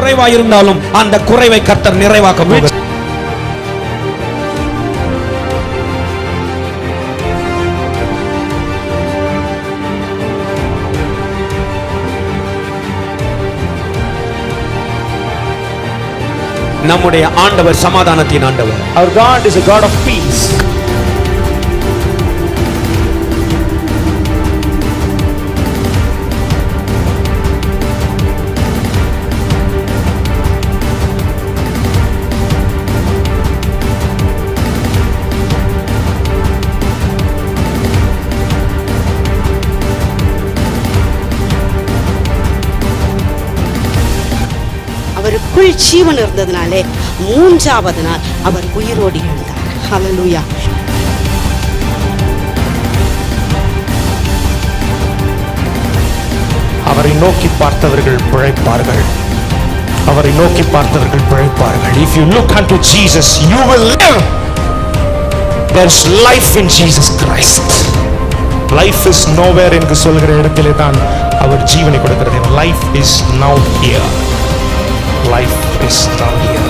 குறைவாயிருந்தாலும் அந்த குறைவை கர்த்தர் நிறைவாக்க போகிறார் நம்முடைய ஆண்டவர் சமாதானத்தின் ஆண்டவர் Our God is a God of peace. அவருக்குள் ஜீவன் இருந்ததுனாலே மூன்றாவது நாள் அவர் உயிரோடு எழுந்தார் ஹalleluya அவரை நோக்கி பார்த்தவர்கள் பிழைப்பார்கள் அவரை நோக்கி பார்த்தவர்கள் பிழைப்பார்கள் if you look unto jesus you will live there's life in jesus christ life is nowhere என்று சொல்கிற இடத்திலே தான் அவர் ஜீவனை கொடுக்கிறது life is now here life is now here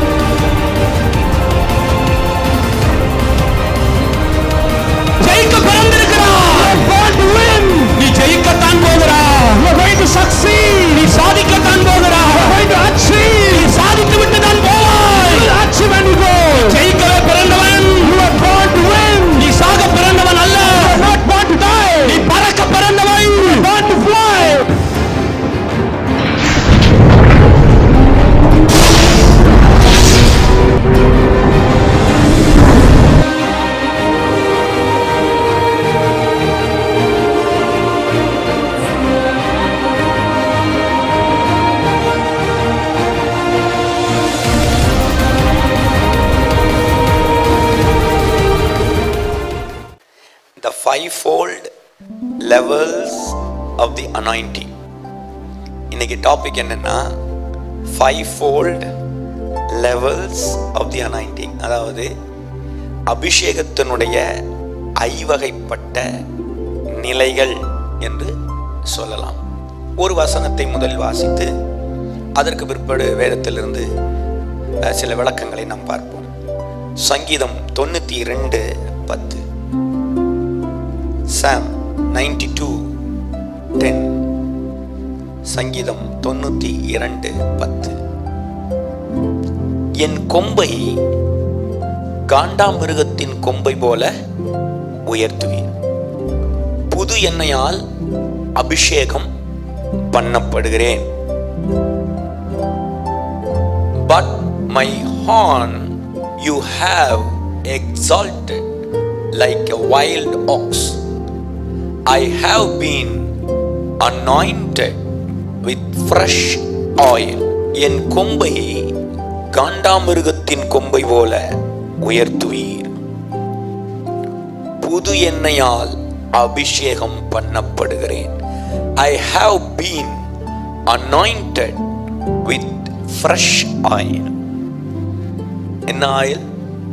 ஜெயிக்க பிறந்திருக்கிறார் நீ ஜெயிக்கத்தான் போகிறார் நீ சாதிக்கத்தான் போகிறார் நீ சாதித்து விட்டு தான் போவாய் ஜெயிக்கவே பிறந்தவன் நீ சாக பிறந்தவன் அல்ல நீ பறக்க பிறந்தவன் the fivefold levels of the anointing இன்னைக்கு டாபிக் என்னன்னா fivefold levels of the anointing அதாவது அபிஷேகத்தினுடைய ஐவகைப்பட்ட நிலைகள் என்று சொல்லலாம் ஒரு வசனத்தை முதலில் வாசித்து அதற்கு பிற்பாடு வேதத்திலிருந்து அஹ், சில விளக்கங்களை நாம் பார்ப்போம் சங்கீதம் தொண்ணூத்தி ரெண்டு பத்து சாம் நைன்டி டூ டென் சங்கீதம் தொண்ணூத்தி இரண்டு பத்து என் கொம்பை காண்டாமிருகத்தின் கொம்பை போல உயர்த்துவீர் புது எண்ணெயால் அபிஷேகம் பண்ணப்படுகிறேன் but my horn you have exalted like a wild ox. I have been anointed with fresh oil. என் கொம்பை காண்டாமிருகத்தின் கொம்பை போல உயர்த்துவீர் புது எண்ணெயால் அபிஷேகம் பண்ணப்படுகிறேன் I have been anointed with fresh oil என்ன ஆயில்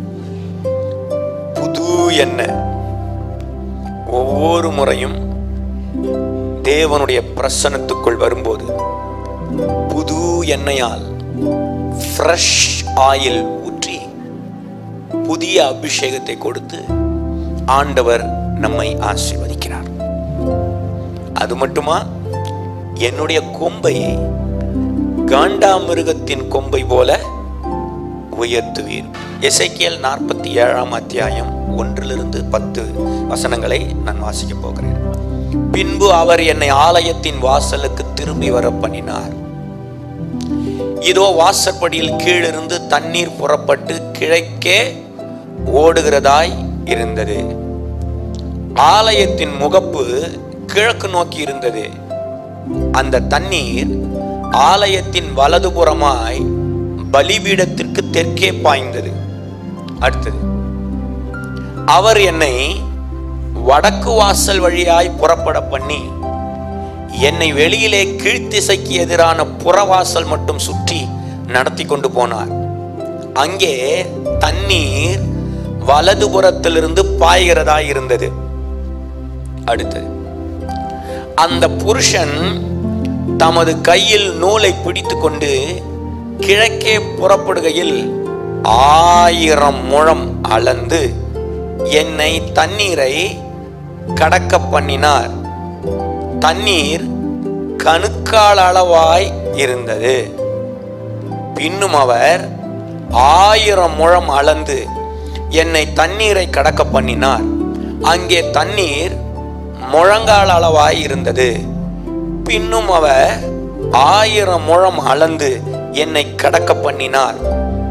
புது எண்ணெய் ஒவ்வொரு முறையும் தேவனுடைய பிரசனத்துக்குள் வரும்போது புது எண்ணெயால் ஃப்ரெஷ் ஆயில் ஊற்றி புதிய அபிஷேகத்தை கொடுத்து ஆண்டவர் நம்மை ஆசீர்வதிக்கிறார் அது மட்டுமா என்னுடைய கொம்பை காண்டாமிருகத்தின் கொம்பை போல உயர்த்துவீர் எசைக்கியல் நாற்பத்தி ஏழாம் அத்தியாயம் ஒன்றிலிருந்து பத்து வசனங்களை நான் வாசிக்கப் போகிறேன் பின்பு அவர் என்னை ஆலயத்தின் வாசலுக்கு திரும்பி வர பண்ணினார் இதோ வாசற்படியில் கீழிருந்து தண்ணீர் புறப்பட்டு கிழக்கே ஓடுகிறதாய் இருந்தது ஆலயத்தின் முகப்பு கிழக்கு நோக்கி இருந்தது அந்த தண்ணீர் ஆலயத்தின் வலதுபுறமாய் பலிபீடத்திற்கு தெற்கே பாய்ந்தது அடுத்தது அவர் என்னை வடக்கு வாசல் வழியாய் புறப்பட பண்ணி என்னை வெளியிலே கீழ்த்திசைக்கு எதிரான புறவாசல் மட்டும் சுற்றி நடத்தி கொண்டு போனார் அங்கே தண்ணீர் வலதுபுறத்திலிருந்து பாய்கிறதாய் இருந்தது அடுத்தது அந்த புருஷன் தமது கையில் நூலை பிடித்துக்கொண்டு கிழக்கே புறப்படுகையில் ஆயிரம் முழம் அளந்து என்னை தண்ணீரை கடக்க பண்ணினார் தண்ணீர் கணுக்கால் அளவாய் இருந்தது பின்னும் அவர் ஆயிரம் முழம் அளந்து என்னை தண்ணீரை கடக்க பண்ணினார் அங்கே தண்ணீர் முழங்கால் அளவாய் இருந்தது பின்னும் அவர் ஆயிரம் முழம் அளந்து என்னை கடக்க பண்ணினார்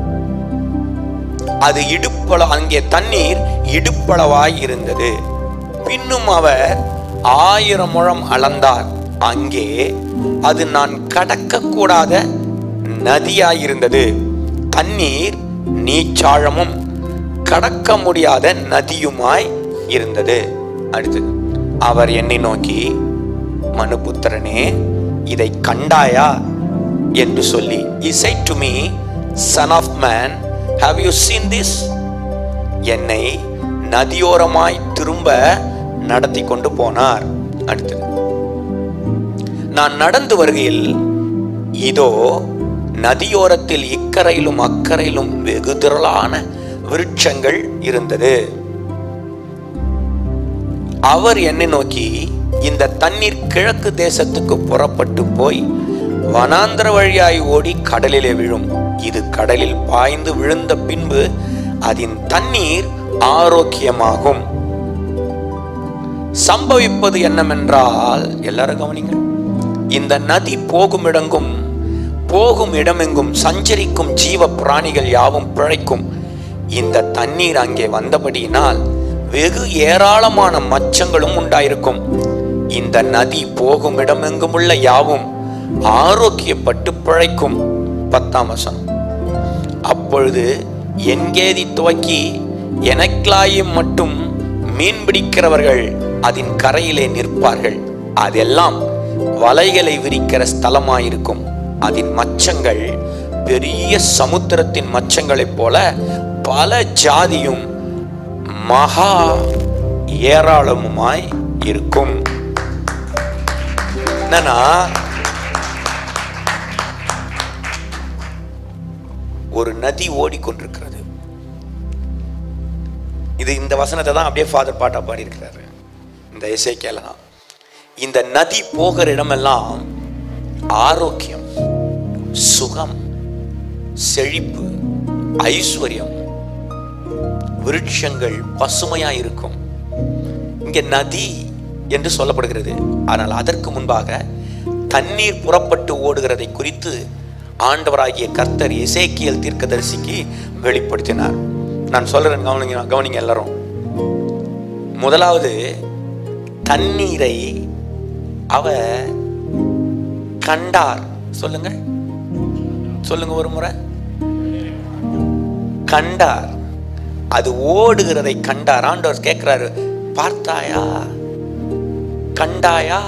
அது இடுப்பள அங்கே தண்ணீர் இடுப்பளவாய் இருந்தது பின்னும் அவர் ஆயிரம் முழம் அளந்தார் அங்கே அது நான் கடக்க கூடாத நதியாயிருந்தது தண்ணீர் நீச்சாழமும் கடக்க முடியாத நதியுமாய் இருந்தது அடுத்தது அவர் என்னை நோக்கி மனுபுத்திரனே இதை கண்டாயா என்று சொல்லி இசை to me son of man have you seen this என்னை நதியோரமாய் திரும்ப நடத்தி கொண்டு போனார் அடுத்தது நான் நடந்து வருகையில் இதோ நதியோரத்தில் இக்கரையிலும் அக்கரையிலும் வெகு திரளான விருட்சங்கள் இருந்தது அவர் என்னை நோக்கி இந்த தண்ணீர் கிழக்கு தேசத்துக்கு புறப்பட்டு போய் வனாந்தர வழியாய் ஓடி கடலிலே விழும் இது கடலில் பாய்ந்து விழுந்த பின்பு அதன் தண்ணீர் ஆரோக்கியமாகும் சம்பவிப்பது என்னவென்றால் எல்லாரும் கவனிங்க இந்த நதி போகும் இடங்கும் போகும் இடமெங்கும் சஞ்சரிக்கும் ஜீவ பிராணிகள் யாவும் பிழைக்கும் இந்த தண்ணீர் அங்கே வந்தபடியினால் வெகு ஏராளமான மச்சங்களும் உண்டாயிருக்கும் இந்த நதி போகும் இடமெங்கும் உள்ள யாவும் ஆரோக்கியப்பட்டு பிழைக்கும் பத்தாம் வசனம் அப்பொழுது என்கேதி துவக்கி எனக்லாயும் மட்டும் மீன் பிடிக்கிறவர்கள் அதன் கரையிலே நிற்பார்கள் அதெல்லாம் வலைகளை விரிக்கிற ஸ்தலமாயிருக்கும் அதன் மச்சங்கள் பெரிய சமுத்திரத்தின் மச்சங்களைப் போல பல ஜாதியும் மகா ஏராளமுமாய் இருக்கும் என்னன்னா ஒரு நதி ஓடிக்கொண்டிருக்கிறது இது இந்த வசனத்தை தான் அப்படியே ஃபாதர் பாட்டா பாடியிருக்கிறாரு இந்த இசைக்கேல தான் இந்த நதி போகிற இடமெல்லாம் ஆரோக்கியம் சுகம் செழிப்பு ஐஸ்வர்யம் விருட்சங்கள் பசுமையா இருக்கும் இங்க நதி என்று சொல்லப்படுகிறது ஆனால் அதற்கு முன்பாக தண்ணீர் புறப்பட்டு ஓடுகிறதை குறித்து ஆண்டவராகிய கர்த்தர் இசைக்கியல் தீர்க்கதரிசிக்கு வெளிப்படுத்தினார் நான் சொல்றேன் கவனிங்க கவனிங்க எல்லாரும் முதலாவது தண்ணீரை அவ கண்டார் சொல்லுங்க சொல்லுங்க ஒரு முறை கண்டார் அது ஓடுகிறதை கண்டார் ஆண்டவர் கேட்கிறாரு பார்த்தாயா கண்டாயா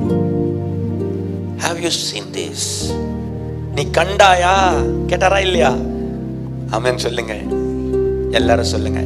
ஹாவ் யூ சீன் திஸ் நீ கண்டாயா கேட்டாரா இல்லையா ஆமென் சொல்லுங்க எல்லாரும் சொல்லுங்க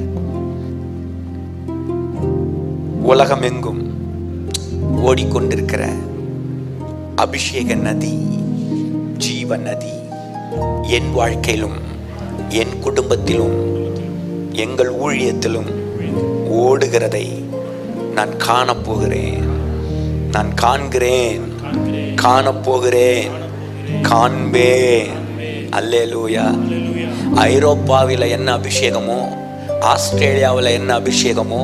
உலகம் எங்கும் ஓடிக்கொண்டிருக்கிற அபிஷேக நதி ஜீவ நதி என் வாழ்க்கையிலும் என் குடும்பத்திலும் எங்கள் ஊழியத்திலும் ஓடுகிறதை நான் காணப்போகிறேன் நான் காண்கிறேன் காணப்போகிறேன் காண்பேன் அல்லேலூயா ஐரோப்பாவில் என்ன அபிஷேகமோ ஆஸ்திரேலியாவில் என்ன அபிஷேகமோ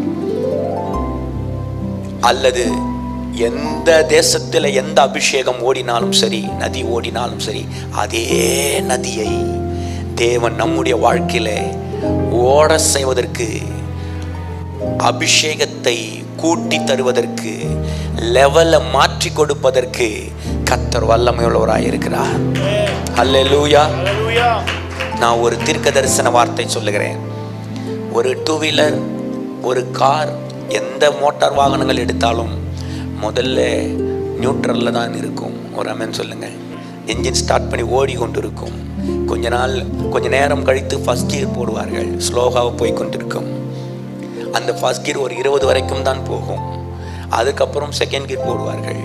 அல்லது எந்த தேசத்தில் எந்த அபிஷேகம் ஓடினாலும் சரி நதி ஓடினாலும் சரி அதே நதியை தேவன் நம்முடைய வாழ்க்கையில ஓட செய்வதற்கு அபிஷேகத்தை கூட்டி தருவதற்கு லெவலை மாற்றி கொடுப்பதற்கு கத்தர் வல்லமை உள்ளவராய் இருக்கிறார் அல்லேலூயா நான் ஒரு தீர்க்க தரிசன வார்த்தை சொல்லுகிறேன் ஒரு டூ வீலர் ஒரு கார் எந்த மோட்டார் வாகனங்கள் எடுத்தாலும் முதல்ல நியூட்ரல்ல தான் இருக்கும் ஒரு அமன் சொல்லுங்க என்ஜின் ஸ்டார்ட் பண்ணி ஓடி கொண்டு இருக்கும் கொஞ்ச நாள் கொஞ்ச நேரம் கழித்து ஃபர்ஸ்ட் கியர் போடுவார்கள் ஸ்லோவாக போய் கொண்டிருக்கும் அந்த ஃபர்ஸ்ட் கியர் ஒரு இருபது வரைக்கும் தான் போகும் அதுக்கப்புறம் செகண்ட் கியர் போடுவார்கள்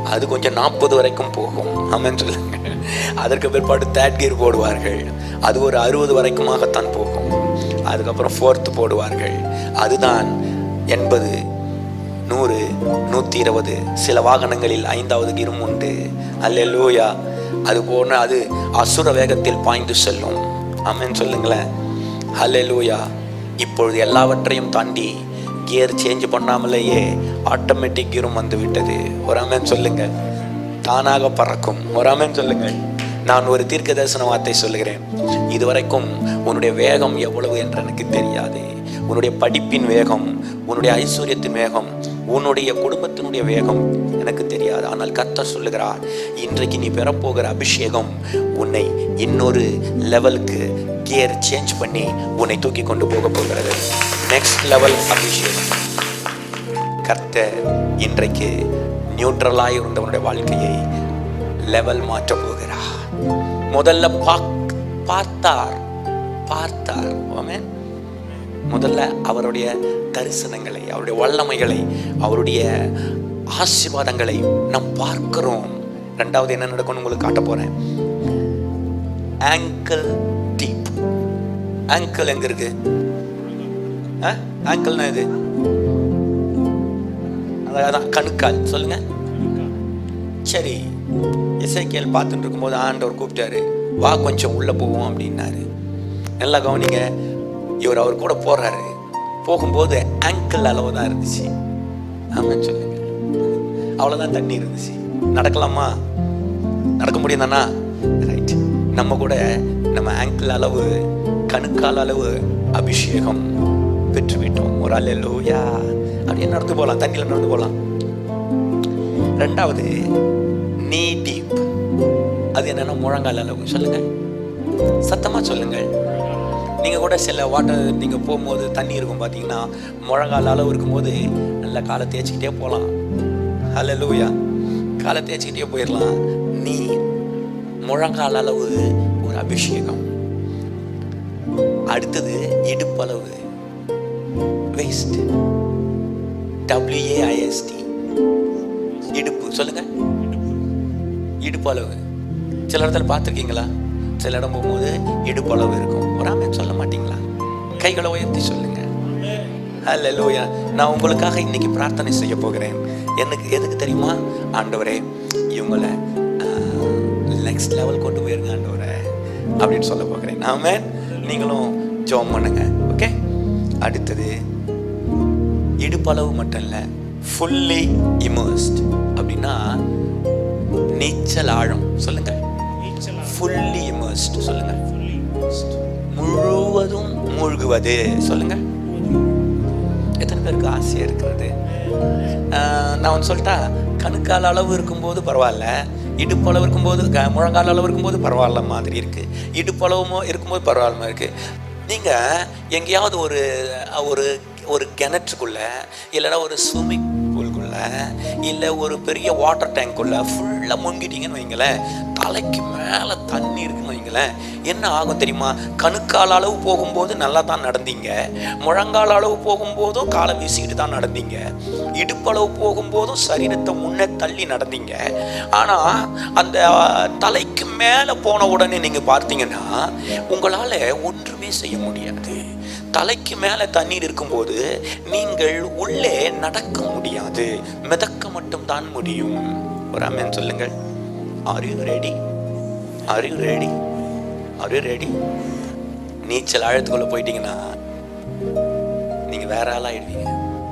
அது கொஞ்சம் நாற்பது வரைக்கும் போகும் ஆமென் சொல்லுங்க அதற்கு பிற்பாடு தேர்ட் கியர் போடுவார்கள் அது ஒரு அறுபது வரைக்குமாகத்தான் போகும் அதுக்கப்புறம் ஃபோர்த்து போடுவார்கள் அதுதான் எண்பது நூறு நூற்றி இருபது சில வாகனங்களில் ஐந்தாவது கிரும் உண்டு அல்லேலூயா அது போன அது அசுர வேகத்தில் பாய்ந்து செல்லும் ஆமென் சொல்லுங்களேன் அல்லேலூயா இப்பொழுது எல்லாவற்றையும் தாண்டி கியர் சேஞ்ச் பண்ணாமலேயே ஆட்டோமேட்டிக் கியரும் வந்து விட்டது ஒரு ஆமென் சொல்லுங்க தானாக பறக்கும் ஒரு ஆமென் சொல்லுங்க நான் ஒரு தீர்க்க தரிசன வார்த்தை சொல்லுகிறேன் இதுவரைக்கும் உன்னுடைய வேகம் எவ்வளவு என்று எனக்கு தெரியாது உன்னுடைய படிப்பின் வேகம் உன்னுடைய ஐஸ்வர்யத்தின் வேகம் உன்னுடைய குடும்பத்தினுடைய வேகம் எனக்கு தெரியாது ஆனால் கர்த்தர் சொல்லுகிறார் இன்றைக்கு நீ பெறப்போகிற அபிஷேகம் உன்னை இன்னொரு லெவலுக்கு கியர் சேஞ்ச் பண்ணி உன்னை தூக்கி கொண்டு போக போகிறது நெக்ஸ்ட் லெவல் அபிஷேகம் கர்த்தர் இன்றைக்கு நியூட்ரலாய் இருந்தவனுடைய வாழ்க்கையை லெவல் மாற்ற போகிறார் முதல்ல பாக் பார்த்தார் பார்த்தார் ஆமென் முதல்ல அவருடைய தரிசனங்களை அவருடைய வல்லமைகளை அவருடைய ஆசீர்வாதங்களை நாம் பார்க்கிறோம் ரெண்டாவது என்ன நடக்கும்னு உங்களுக்கு காட்ட போறேன் ஆங்கிள் டீப் ஆங்கிள் எங்க இருக்கு ஆங்கிள்னா இது அதான் கணுக்கால் சொல்லுங்க சரி இசைக்கியல் பார்த்துட்டு இருக்கும்போது ஆண்டவர் கூப்பிட்டாரு வா கொஞ்சம் உள்ள போவோம் அப்படின்னாரு நல்லா கவனிங்க இவர் அவர் கூட போறாரு போகும்போது ஆங்கிள் அளவு தான் இருந்துச்சு ஆமாம் சொல்லுங்க அவ்வளோதான் தண்ணி இருந்துச்சு நடக்கலாமா நடக்க முடியும் தானா ரைட் நம்ம கூட நம்ம ஆங்கிள் அளவு கணுக்கால் அளவு அபிஷேகம் பெற்றுவிட்டோம் ஒரு அல்லூயா அப்படியே நடந்து போகலாம் தண்ணியில் நடந்து போகலாம் ரெண்டாவது நீ டீப் அது என்னன்னா முழங்கால் அளவு சொல்லுங்க சத்தமா சொல்லுங்கள் நீங்க கூட சில வாட்டர் நீங்க போகும்போது தண்ணி இருக்கும் பார்த்தீங்கன்னா முழங்கால் அளவு இருக்கும்போது நல்லா காலை தேய்ச்சிக்கிட்டே போகலாம் ஹalleluya காலை தேய்ச்சிக்கிட்டே போயிடலாம் நீ முழங்கால் அளவு ஒரு அபிஷேகம் அடுத்தது இடுப்பளவு வேஸ்ட் டபிள்யூஏஐஎஸ்டி இடுப்பு சொல்லுங்க இடுப்பு அளவு சில இடத்துல பார்த்துருக்கீங்களா சில இடம் போகும்போது இடுப்பு அளவு இருக்கும் ஒரு ஆமென் சொல்ல மாட்டீங்களா கைகளை உயர்த்தி சொல்லுங்க ஹalleluya நான் உங்களுக்காக இன்னைக்கு பிரார்த்தனை செய்ய போகிறேன் எனக்கு எதுக்கு தெரியுமா ஆண்டவரே இவங்களை நெக்ஸ்ட் லெவல் கொண்டு போயிருங்க ஆண்டவரே அப்படின்னு சொல்ல போகிறேன் ஆமென் நீங்களும் ஜோம் பண்ணுங்க ஓகே அடுத்தது இடுப்பளவு மட்டும் இல்லை ஃபுல்லி இமர்ஸ்ட் அப்படின்னா நீச்சல் ஆழம் சொல்லுங்க ஃபுல்லி இமர்ஸ்ட் சொல்லுங்க முழுவதும் மூழ்குவது சொல்லுங்க எத்தனை பேருக்கு ஆசை இருக்கிறது ஆஹ், நான் ஒன்று சொல்லிட்டா கணுக்கால் அளவு இருக்கும்போது பரவாயில்ல இடுப்பு அளவு இருக்கும்போது க- முழங்கால் அளவு இருக்கும்போது பரவாயில்ல மாதிரி இருக்கு இடுப்பு அளவு இருக்கும்போது பரவாயில்ல இருக்கு நீங்க எங்கேயாவது ஒரு ஒரு ஒரு கிணற்றுக்குள்ள இல்லைன்னா ஒரு ஸ்விம்மிங் பூல்குள்ள இல்லை ஒரு பெரிய வாட்டர் டேங்க்குள்ள ஃபுல்லாக முங்கிட்டீங்கன்னு வைங்களேன் தலைக்கு மேலே தண்ணி இருக்குன்னு வைங்களேன் என்ன ஆகும் தெரியுமா கணுக்கால் அளவு போகும்போது நல்லா தான் நடந்தீங்க முழங்கால் அளவு போகும்போதும் காலை வீசிக்கிட்டு தான் நடந்தீங்க இடுப்பளவு போகும்போதும் சரீரத்தை முன்னே தள்ளி நடந்தீங்க ஆனால் அந்த அஹ், தலைக்கு மேலே போன உடனே நீங்கள் பார்த்தீங்கன்னா உங்களால் ஒன்றுமே செய்ய முடியாது தலைக்கு மேலே தண்ணீர் இருக்கும்போது நீங்கள் உள்ளே நடக்க முடியாது மிதக்க மட்டும்தான் முடியும் ஒரு அம்மன் சொல்லுங்கள் are you ready are you ready are you ready நீச்சல் ஆழத்துக்குள்ள போயிட்டீங்கன்னா நீங்க வேற ஆளாயிடுவீங்க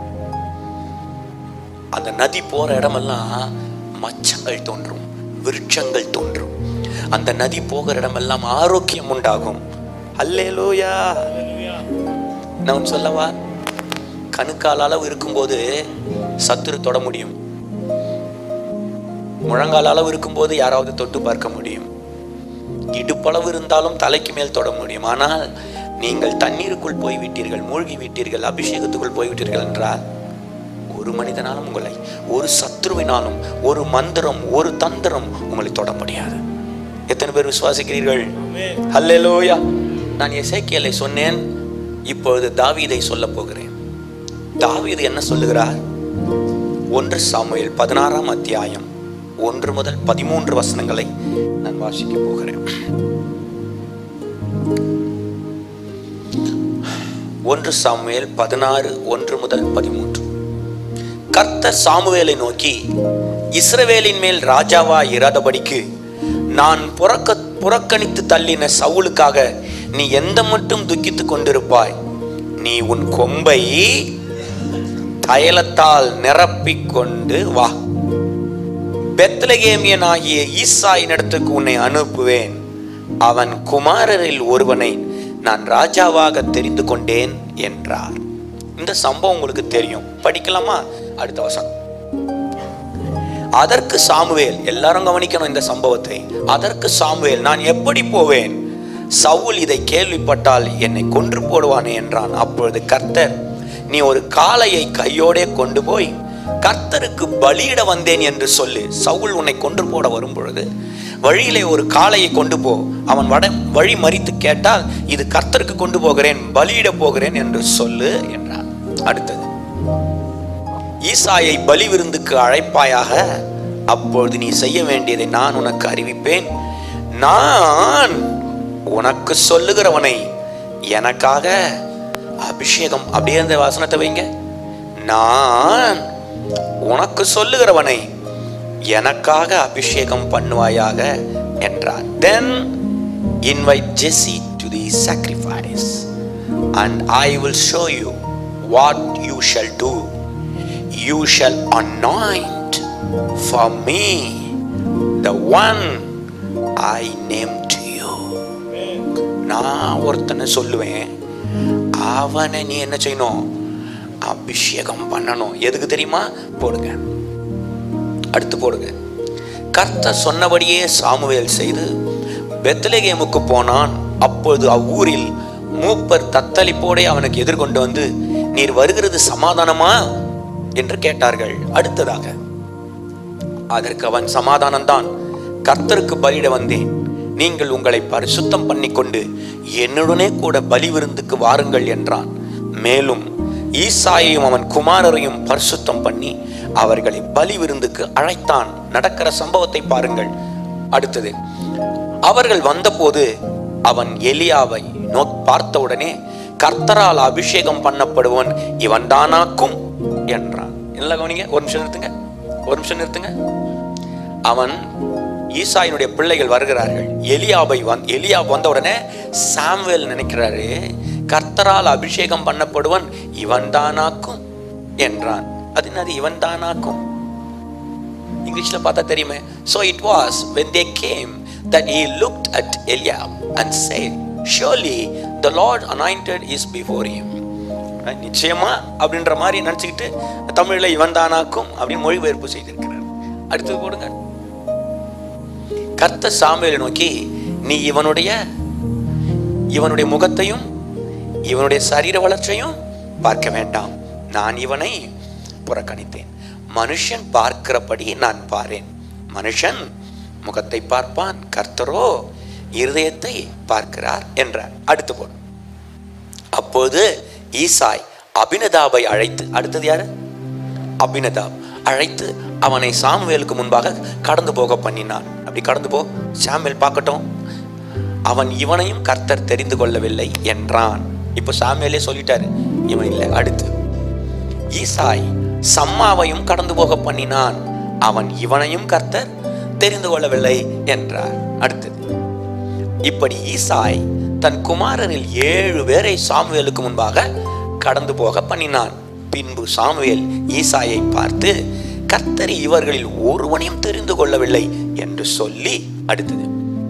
அந்த நதி போற இடமெல்லாம் மச்சங்கள் தோன்றும் விருட்சங்கள் தோன்றும் அந்த நதி போகிற இடமெல்லாம் ஆரோக்கியம் உண்டாகும் அல்லேலூயா நான் ஒன்று சொல்லவா கணுக்கால் அளவு இருக்கும்போது சத்துரு தொட முடியும் முழங்கால் அளவு இருக்கும்போது யாராவது தொட்டு பார்க்க முடியும் இடுப்பளவு இருந்தாலும் தலைக்கு மேல் தொட முடியும் ஆனால் நீங்கள் தண்ணீருக்குள் போய்விட்டீர்கள் மூழ்கி விட்டீர்கள் அபிஷேகத்துக்குள் போய்விட்டீர்கள் என்றால் ஒரு மனிதனாலும் உங்களை ஒரு சத்ருவினாலும் ஒரு மந்திரம் ஒரு தந்திரம் உங்களை தொட முடியாது எத்தனை பேர் விசுவாசிக்கிறீர்கள் ஹல்லேலூயா நான் எசேக்கியலை சொன்னேன் இப்பொழுது தாவீதை சொல்ல போகிறேன் தாவீது என்ன சொல்லுகிறார் ஒன்று சாமுவேல் பதினாறாம் அத்தியாயம் ஒன்று முதல் பதிமூன்று வசனங்களை நான் வாசிக்க போகிறேன் ஒன்று சாமுவேல் பதினாறு ஒன்று முதல் பதிமூன்று கர்த்தர் சாமுவேலை நோக்கி இஸ்ரவேலின் மேல் ராஜாவா இராதபடிக்கு நான் புறக்க புறக்கணித்து தள்ளின சவுலுக்காக நீ எந்த மட்டும் துக்கித்துக் கொண்டிருப்பாய் நீ உன் கொம்பை தைலத்தால் நிரப்பிக் கொண்டு வா பெத்லகேமியனாகிய ஈசாயினிடத்துக்கு உன்னை அனுப்புவேன் அவன் குமாரரில் ஒருவனை நான் ராஜாவாக தெரிந்து கொண்டேன் என்றார் இந்த சம்பவம் உங்களுக்கு தெரியும் படிக்கலாமா அடுத்த வசனம் அதற்கு சாமுவேல் எல்லாரும் கவனிக்கணும் இந்த சம்பவத்தை அதற்கு சாமுவேல் நான் எப்படி போவேன் சவுல் இதை கேள்விப்பட்டால் என்னை கொன்று போடுவானே என்றான் அப்பொழுது கர்த்தர் நீ ஒரு காளையை கையோடே கொண்டு போய் கர்த்தருக்கு பலியிட வந்தேன் என்று சொல்லு சவுல் உன்னை கொன்று போட வரும் பொழுது வழியிலே ஒரு காளையை கொண்டு போ அவன் வட வழி மறித்து கேட்டால் இது கர்த்தருக்கு கொண்டு போகிறேன் பலியிட போகிறேன் என்று சொல்லு என்றார் அடுத்தது ஈசாயை பலி விருந்துக்கு அழைப்பாயாக அப்பொழுது நீ செய்ய வேண்டியதை நான் உனக்கு அறிவிப்பேன் நான் உனக்கு சொல்லுகிறவனை எனக்காக அபிஷேகம் அப்படியே அந்த வசனத்தை வைங்க நான் உனக்கு சொல்லுகிறவனை எனக்காக அபிஷேகம் பண்ணுவாயாக என்றார் then invite Jesse to the sacrifice and I will show you what you shall do you shall anoint for me the one I name to you நான் ஒருத்தனை சொல்லுவேன் அவனை நீ என்ன செய்யணும் அபிஷேகம் பண்ணணும் எதுக்கு தெரியுமா போடுங்க அடுத்து போடுங்க கர்த்தர் சொன்னபடியே சாமுவேல் செய்து பெத்லகேமுக்கு போனான் அப்பொழுது அவ்வூரில் மூப்பர் தத்தளிப்போடே அவனுக்கு எதிர்கொண்டு வந்து நீர் வருகிறது சமாதானமா என்று கேட்டார்கள் அடுத்ததாக அதற்கு அவன் சமாதானம்தான் கர்த்தருக்கு பலியிட வந்தேன் நீங்கள் உங்களை பரிசுத்தம் பண்ணிக்கொண்டு என்னுடனே கூட பலி விருந்துக்கு வாருங்கள் என்றான் மேலும் ஈசாயையும் அவன் குமாரரையும் பரிசுத்தம் பண்ணி அவர்களை பலி விருந்துக்கு அழைத்தான் நடக்கிற சம்பவத்தை பாருங்கள் அடுத்தது அவர்கள் வந்தபோது அவன் எலியாவை நோக் பார்த்தவுடனே கர்த்தரால் அபிஷேகம் பண்ணப்படுவன் இவன் தானாக்கும் என்றான் எல்லாம் கவனிங்க ஒரு நிமிஷம் நிறுத்துங்க ஒரு நிமிஷம் நிறுத்துங்க அவன் ஈசாயினுடைய பிள்ளைகள் வருகிறார்கள் எலியாவை வந் எலியா வந்த உடனே சாமுவேல் நினைக்கிறாரு கர்த்தரால் அபிஷேகம் பண்ணப்படுவன் இவன் தானாக்கும் என்றான் அது என்னது இவன் தானாக்கும் இங்கிலீஷ்ல பார்த்தா தெரியுமே so it was when they came that he looked at Eliab and said surely the lord anointed is before him அஹ் நிச்சயமா அப்படின்ற மாதிரி நினச்சிக்கிட்டு தமிழ்ல இவன் தானாக்கும் அப்படின்னு மொழிபெயர்ப்பு செய்திருக்கிறார் அடுத்தது போடுங்க கர்த்த சாமுவேலை நோக்கி நீ இவனுடைய இவனுடைய முகத்தையும் இவனுடைய சரீர வளர்ச்சியும் பார்க்க வேண்டாம் நான் இவனை புறக்கணித்தேன் மனுஷன் பார்க்கிறபடி நான் பாரேன் மனுஷன் முகத்தை பார்ப்பான் கர்த்தரோ இருதயத்தை பார்க்கிறார் என்றார் அடுத்து போடும் அப்போது ஈசாய் அபினதாபை அழைத்து அடுத்தது யாரு அபினதாப் அழைத்து அவனை சாமுவேலுக்கு முன்பாக கடந்து போக பண்ணினான் அப்படி கடந்து போ சாமுவேல் பார்க்கட்டும் அவன் இவனையும் கர்த்தர் தெரிந்து கொள்ளவில்லை என்றான் இப்போ சாமுவேலே சொல்லிட்டாரு இவன் இல்லை அடுத்து ஈசாய் சம்மாவையும் கடந்து போக பண்ணினான் அவன் இவனையும் கர்த்தர் தெரிந்து கொள்ளவில்லை என்றார் அடுத்தது இப்படி ஈசாய் தன் குமாரரில் ஏழு பேரை சாமுவேலுக்கு முன்பாக கடந்து போக பண்ணினான் பின்பு சாமுவேல் ஈசாயை பார்த்து கர்த்தர் இவர்களில் ஒருவனையும் தெரிந்து கொள்ளவில்லை என்று சொல்லி அடுத்தது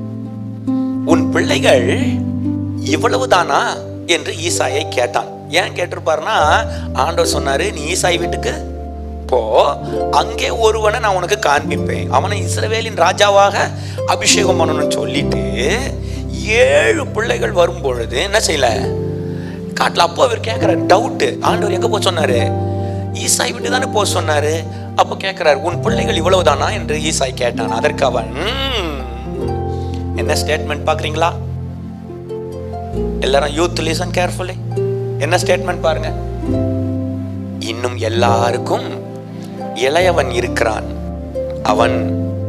உன் பிள்ளைகள் இவ்வளவுதானா என்று ஈசாயை கேட்டான் ஏன் கேட்டிருப்பாருன்னா ஆண்டவர் சொன்னாரு நீ ஈசாய் வீட்டுக்கு போ அங்கே ஒருவனை நான் உனக்கு காண்பிப்பேன் அவனை இஸ்ரவேலின் ராஜாவாக அபிஷேகம் பண்ணணும்னு சொல்லிட்டு ஏழு பிள்ளைகள் வரும் பொழுது என்ன செய்யல காட்டுல அப்போ அவர் கேட்கிற டவுட் ஆண்டவர் எங்க போக சொன்னாரு ஈசாய் வீட்டு தானே போக சொன்னாரு அப்போ கேட்கிறார் உன் பிள்ளைகள் இவ்வளவுதானா என்று ஈசாய் கேட்டான் அதற்கு அவன் "ம்." என்ன ஸ்டேட்மெண்ட் பாக்குறீங்களா எல்லாரும் யூத் லிசன் கேர்ஃபுல்லி என்ன ஸ்டேட்மெண்ட் பாருங்க இன்னும் எல்லாருக்கும் இளையவன் இருக்கிறான் அவன்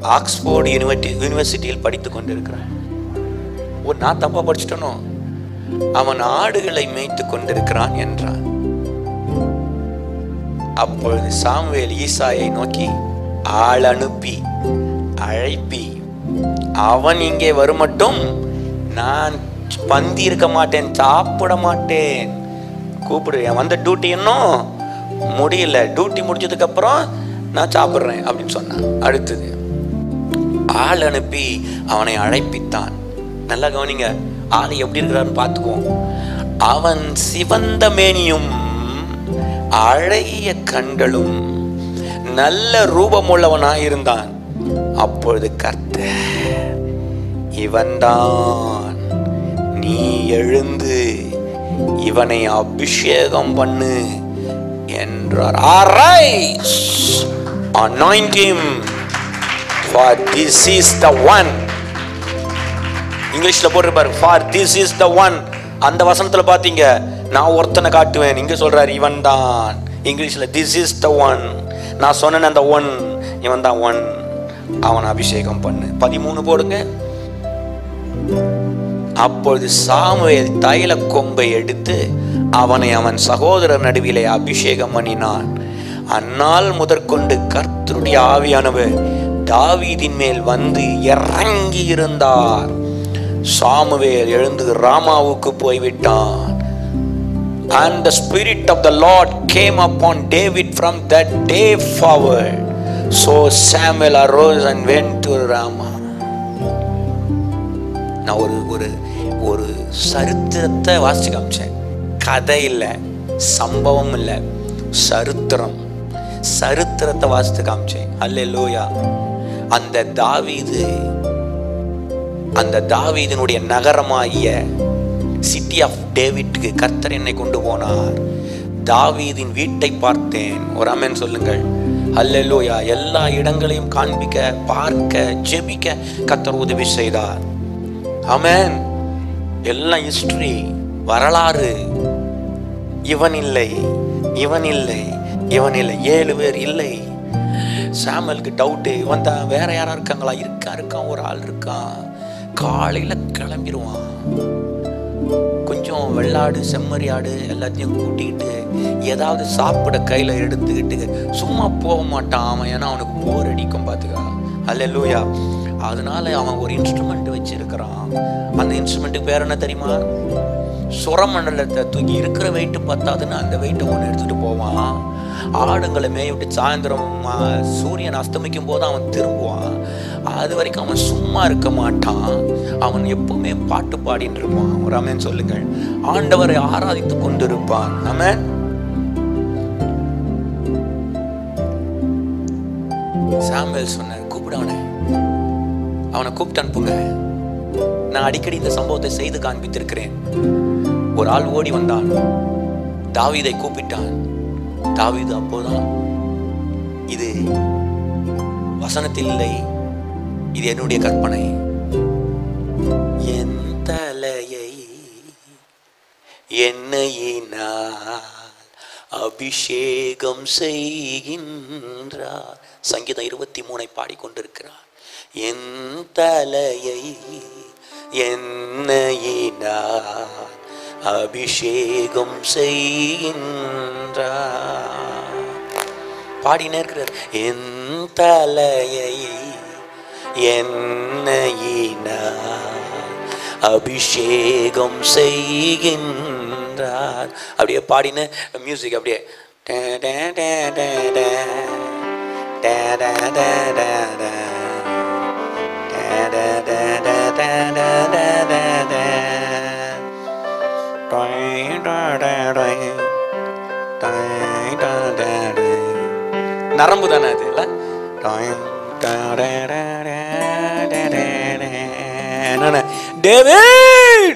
ஆக்ஸ்போர்டு யூனிவர்டி யூனிவர்சிட்டியில் படித்து கொண்டிருக்கிறான் ஓ நான் தப்பா படிச்சிட்டனோ அவன் ஆடுகளை மேய்த்து கொண்டிருக்கிறான் என்றான் அப்பொழுது சாமுவேல் ஈசாயை நோக்கி ஆள் அனுப்பி அழைப்பி அவன் இங்கே வருமட்டும் நான் பந்தி இருக்க மாட்டேன் சாப்பிட மாட்டேன் கூப்பிடு என் வந்த டியூட்டி இன்னும் முடியல டியூட்டி முடிஞ்சதுக்கு அப்புறம் நான் சாப்பிட்றேன் அப்படின்னு சொன்னான் அடுத்தது ஆள் அனுப்பி அவனை அழைப்பித்தான் நல்லா கவனிங்க ஆள் எப்படி இருக்கிறான்னு பார்த்துக்குவோம் அவன் சிவந்த மேனியும் அழகிய கண்களும் நல்ல ரூபமுள்ளவனாயிருந்தான் அப்பொழுது கர்த்தர் இவன்தான் நீ எழுந்து இவனை அபிஷேகம் பண்ணு என்றார் Arise, anoint him, for this is the one இங்கிலீஷ்ல போட்டிருப்பாரு for this is the one அந்த வசனத்துல பாத்தீங்க நான் ஒருத்தனை காட்டுவேன் இங்க சொல்றாரு இவன் தான் இங்கிலீஷ்ல திஸ் இஸ் த ஒன் நான் சொன்னேன் அந்த ஒன் இவன் தான் ஒன் அவன் அபிஷேகம் பண்ணு பதிமூணு போடுங்க அப்பொழுது சாமுவேல் தைல கொம்பை எடுத்து அவனை அவன் சகோதரர் நடுவிலே அபிஷேகம் பண்ணினான் அந்நாள் முதற்கொண்டு கர்த்தருடைய ஆவியானவர் தாவீதின் மேல் வந்து இறங்கி இருந்தார் சாமுவேல் எழுந்து ராமாவுக்கு போய்விட்டான் And the Spirit of the Lord came upon David from that day forward. So Samuel arose and went to Rama. நான் ஒரு ஒரு ஒரு சரித்திரத்தை வாசிச்சு காமிச்சேன் கதை இல்லை சம்பவம் இல்லை சரித்திரம் சரித்திரத்தை வாசித்து காமிச்சேன் அல்ல லோயா அந்த தாவீது அந்த தாவீதினுடைய நகரமாகிய சிட்டி ஆஃப் டேவிட்க்கு கர்த்தர் என்னை கொண்டு போனார் தாவீதின் வீட்டை பார்த்தேன் ஒரு அமேன் சொல்லுங்கள் அல்லேலூயா எல்லா இடங்களையும் காண்பிக்க பார்க்க ஜெபிக்க கர்த்தர் உதவி செய்தார் அமேன் எல்லாம் ஹிஸ்டரி வரலாறு இவன் இல்லை இவன் இல்லை இவன் இல்லை ஏழு பேர் இல்லை சாமலுக்கு டவுட்டு இவன் தான் வேற யாரா இருக்காங்களா இருக்கா இருக்கான் ஒரு ஆள் இருக்கான் காலையில கிளம்பிடுவான் கொஞ்சம் வெள்ளாடு செம்மறி ஆடு எல்லாத்தையும் கூட்டிக்கிட்டு ஏதாவது சாப்பிட கையில் எடுத்துக்கிட்டு சும்மா போக மாட்டான் அவன் ஏன்னா அவனுக்கு போர் அடிக்கும் பார்த்துக்கா அல்ல லூயா அதனால அவன் ஒரு இன்ஸ்ட்ருமெண்ட் வச்சிருக்கிறான் அந்த இன்ஸ்ட்ருமெண்ட்டுக்கு பேர் என்ன தெரியுமா சுரமண்டலத்தை தூக்கி இருக்கிற வெயிட்டு பத்தாதுன்னு அந்த வெயிட்டை ஒன்று எடுத்துகிட்டு போவான் ஆடுங்களை மேய விட்டு சாயந்தரம் ஆ, சூரியன் அஸ்தமிக்கும் போது அவன் திரும்புவான் அது வரைக்கும் அவன் சும்மா இருக்க மாட்டான் அவன் எப்பவுமே பாட்டு பாடின்னு இருப்பான் ஒரு அமேன் சொல்லுங்கள் ஆண்டவரை ஆராதித்து கொண்டிருப்பான் அமேன் சாமுவேல் சொன்னார் கூப்பிடு அவனை அவனை கூப்பிட்டு அனுப்புங்க நான் அடிக்கடி இந்த சம்பவத்தை செய்து காண்பித்திருக்கிறேன் ஒரு ஆள் ஓடி வந்தான் தாவீதை கூப்பிட்டான் தாவீது அப்போதான் இது வசனத்தில் இல்லை இது என்னுடைய கற்பனை என் தலையை எண்ணெயினால் அபிஷேகம் செய்கின்றார் சங்கீதம் இருபத்தி மூணை பாடிக்கொண்டிருக்கிறார் என் தலையை எண்ணெயினால் அபிஷேகம் செய்கின்றார் பாடினே இருக்கிறார் என் தலையை எண்ணெயினால் அபிஷேகம் செய்கின்றார் அப்படியே பாடின மியூசிக் அப்படியே டே டே டே டே டே. டே டே டே டே டே. டே டே டே டே டே டே டே டே டே. டொய் டொய் டொய் டொய். டொய் டொய் டொய் டொய். நரம்பு தானே அது இல்ல டொய் டொய் டொய் டொய் டொய் டொய் டொய் டொய். என்னண்ணே? டேவிட்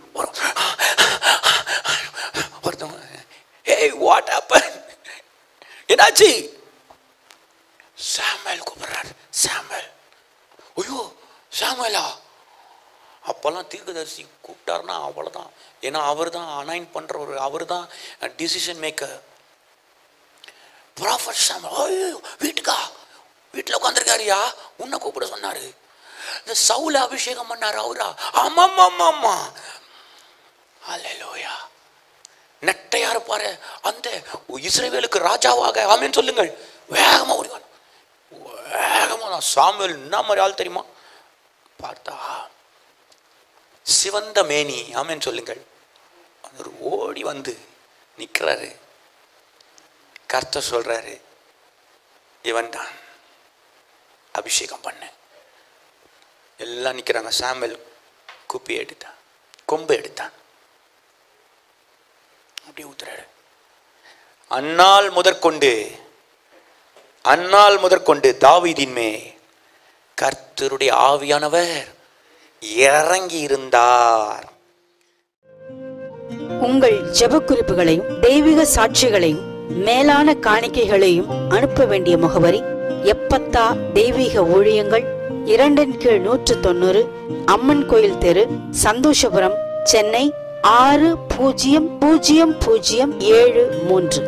ஒருத்தவங்க ஏய் வாட் ஹேப்பன் என்னாச்சு சாமுவேல் கூப்பிடுறாரு சாமுவேல் ஐயோ சாமுவேலா அப்போல்லாம் தீர்க்கதரிசி கூப்பிட்டாருன்னா அவ்வளோதான் ஏன்னா அவர் தான் அனைன் பண்ணுறவர் அவர் தான் டிசிஷன் மேக்கர் ப்ராஃபட் சாமுவேல் ஐயோ வீட்டுக்கா வீட்டில் உட்காந்துருக்காருயா உன்னை கூப்பிட சொன்னாரு இந்த சவுல அபிஷேகம் பண்ணாரு அவரா ஆமாம் ஆமாம் ஆமா அல்லேலூயா நெட்டையா இருப்பாரு அந்த இஸ்ரேவேலுக்கு ராஜாவாக ஆமென் சொல்லுங்கள் வேகமா ஓடிவான் வேகமா நான் சாமுவேல் என்ன மாதிரி ஆள் தெரியுமா பார்த்தா சிவந்த மேனி ஆமென் சொல்லுங்கள் அவர் ஓடி வந்து நிற்கிறாரு கர்த்தர் சொல்றாரு இவன் தான் அபிஷேகம் பண்ண எல்லாம் நிற்கிறாங்க சாம்பல் குப்பி எடுத்தான் கொம்பு எடுத்தான் அப்படியே ஊத்துறாரு அந்நாள் முதற்கொண்டு அந்நாள் முதற்கொண்டு தாவீதின் மே கர்த்தருடைய ஆவியானவர் இறங்கி இருந்தார் உங்கள் ஜெப குறிப்புகளையும் தெய்வீக சாட்சிகளையும் மேலான காணிக்கைகளையும் அனுப்ப வேண்டிய முகவரி எப்பத்தா தெய்வீக ஊழியங்கள் இரண்டின் கீழ் நூற்று தொண்ணூறு அம்மன் கோயில் தெரு சந்தோஷபுரம் சென்னை ஆறு பூஜ்ஜியம் பூஜ்ஜியம் பூஜ்ஜியம் ஏழு மூன்று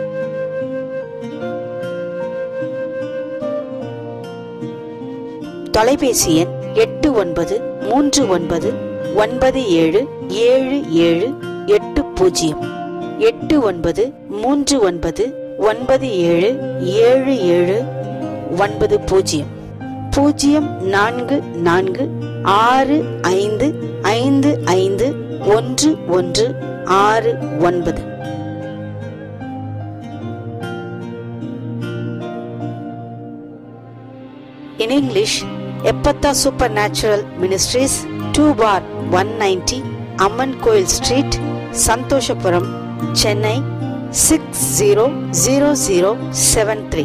தொலைபேசி எண் எட்டு ஒன்பது மூன்று ஒன்பது ஒன்பது ஏழு ஏழு ஏழு எட்டு பூஜ்ஜியம் எட்டு ஒன்பது மூன்று ஒன்பது ஒன்பது ஏழு ஏழு ஏழு ஒன்பது பூஜ்ஜியம் பூஜ்ஜியம் நான்கு நான்கு ஆறு ஐந்து ஐந்து ஐந்து ஒன்று ஒன்று ஆறு ஒன்பது In English, Epatha Supernatural Ministries, 2 bar 190, Amman Koil Street, Santoshapuram, Chennai 600073.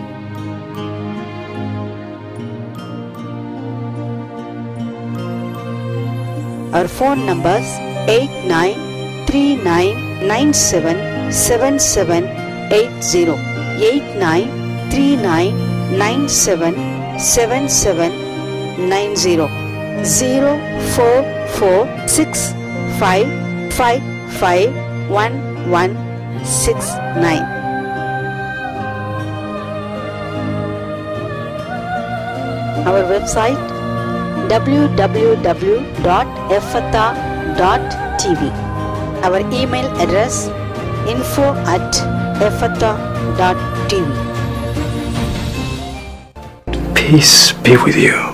Our phone numbers 8939977780 8939977790 zero four four six five five five one one six nine. Our website www.effatha.tv. Our email address info at effatha.tv. Peace be with you.